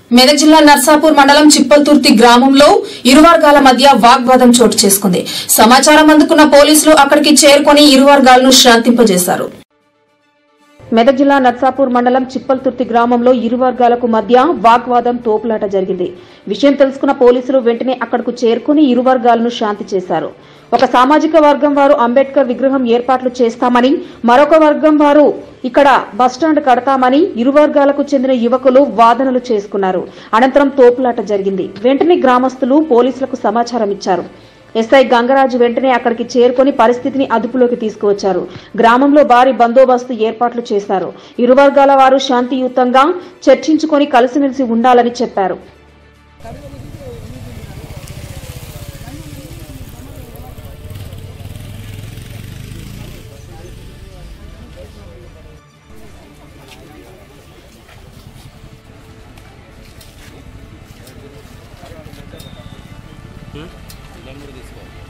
మెదక్ జిల్లా నర్సాపూర్ మండలం చిప్పల్తుర్తి గ్రామంలో ఇరు వర్గాల మధ్య వాగ్వాదం చోటు చేసుకుంది సమాచారం అందుకున్న పోలీసులు అక్కడికి చేరుకుని ఇరు వర్గాలను శాంతింపజేశారు మెదక్ జిల్లా నర్సాపూర్ మండలం చిప్పల్తుర్తి గ్రామంలో ఇరు వర్గాలకు మధ్య వాగ్వాదం తోపులాట జరిగింది విషయం తెలుసుకున్న పోలీసులు వెంటనే అక్కడకు చేరుకుని ఇరు వర్గాలను శాంతి చేశారు ఒక సామాజిక వర్గం వారు అంబేద్కర్ విగ్రహం ఏర్పాట్లు చేస్తామని మరొక వర్గం వారు ఇక్కడ బస్టాండ్ కడతామని ఇరు వర్గాలకు చెందిన యువకులు వాదనలు చేసుకున్నారు అనంతరం తోపులాట జరిగింది వెంటనే గ్రామస్తులు పోలీసులకు సమాచారం ఇచ్చారు ఎస్ఐ గంగరాజు వెంటనే అక్కడికి చేరుకొని పరిస్థితిని అదుపులోకి తీసుకువచ్చారు గ్రామంలో భారీ బందోబస్తు ఏర్పాట్లు చేశారు ఇరు వర్గాల వారు శాంతియుతంగా చర్చించుకొని కలిసిమెలిసి ఉండాలని చెప్పారు నెంబర్ తీసుకో